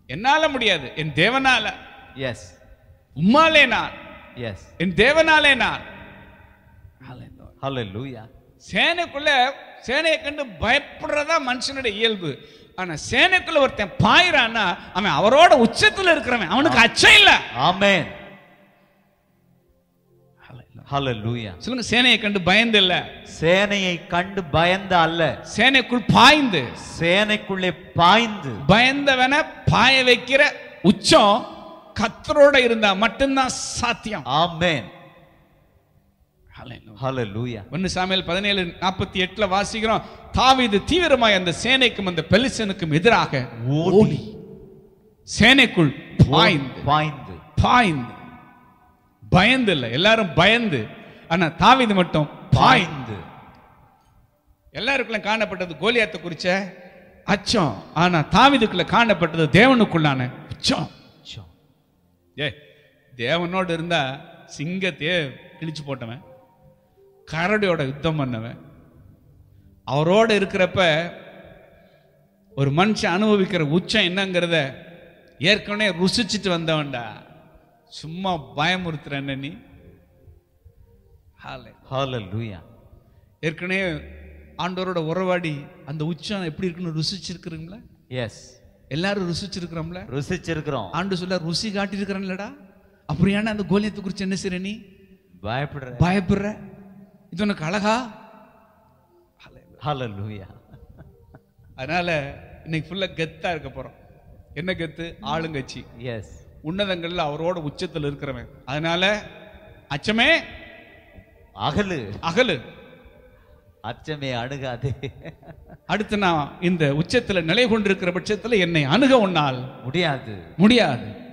என்னால முடியாது என் தேவனால எஸ் உம்மாலே நான் எஸ் என் தேவனாலே நான் ஹalleluya சேனைக்குள்ள சேனையை கண்டு பயப்படுறதா மனுஷனுடைய இயல்பு ஆனா சேனைக்குள்ள ஒருத்தன் பாயிறான்னா அவன் அவரோட உச்சத்துல இருக்கிறவன் அவனுக்கு அச்சம் இல்ல ஆமென் ஹalleluya சொல்லுங்க சேனையை கண்டு பயந்து இல்ல சேனையை கண்டு பயந்த அல்ல சேனைக்குள் பாய்ந்து சேனைக்குள்ளே பாய்ந்து பயந்தவனை பாய வைக்கிற உச்சம் கத்தரோட இருந்தா மட்டும்தான் சாத்தியம் ஆமென் ஹalleluya ஒன்னு சாமியல் பதினேழு நாற்பத்தி எட்டுல வாசிக்கிறோம் தாவீது தீவிரமாய் அந்த சேனைக்கும் அந்த பெலிசனுக்கும் எதிராக ஓடி சேனைக்குள் பாய்ந்து பாய்ந்து பாய்ந்து பயந்து இல்ல எல்லாரும் பயந்து ஆனா தாவீது மட்டும் பாய்ந்து பாய்ந்து எல்லாருக்குள்ள காணப்பட்டது கோலியாத்தை குறிச்ச அச்சம் ஆனா தாவீதுக்குள்ள காணப்பட்டது தேவனுக்குள்ளான உச்சம் சோ. ஏ தேவனோடு இருந்தா சிங்கத்தையே கிழிச்சு போட்டவன் கரடியோட யுத்தம் பண்ணவன் அவரோட இருக்கிறப்ப ஒரு மனுஷன் அனுபவிக்கிற உச்சம் என்னங்கிறத ஏற்கனவே ருசிச்சிட்டு வந்தவன்டா சும்மா பயமுறுத்துற என்ன நீ ஹாலே. ஹalleluya ஏற்கனவே ஆண்டவரோட உறவாடி அந்த உச்சம் எப்படி இருக்குன்னு ருசிச்சிருக்கிறீங்களா எஸ் எல்லாரும் ருசிச்சிருக்கிறோம்ல ருசிச்சிருக்கிறோம் ஆண்டு சொல்ல ருசி காட்டியிருக்கிறேன்லடா அப்படியான அந்த கோலியத்தை குறித்து என்ன செய்ற நீ பயப்படுற பயப்படுற இது உனக்கு அழகா ஹalleluya அதனால இன்னைக்கு ஃபுல்லா கெத்தா இருக்க போறோம் என்ன கெத்து ஆளுங்கட்சி எஸ் உன்னதங்கள்ல அவரோட உச்சத்தில் இருக்கிறவன் அதனால அச்சமே அகலு அகலு அச்சமே அணுகாதே அடுத்து நான் இந்த உச்சத்துல நிலை கொண்டிருக்கிற பட்சத்துல என்னை அணுக உன்னால் முடியாது முடியாது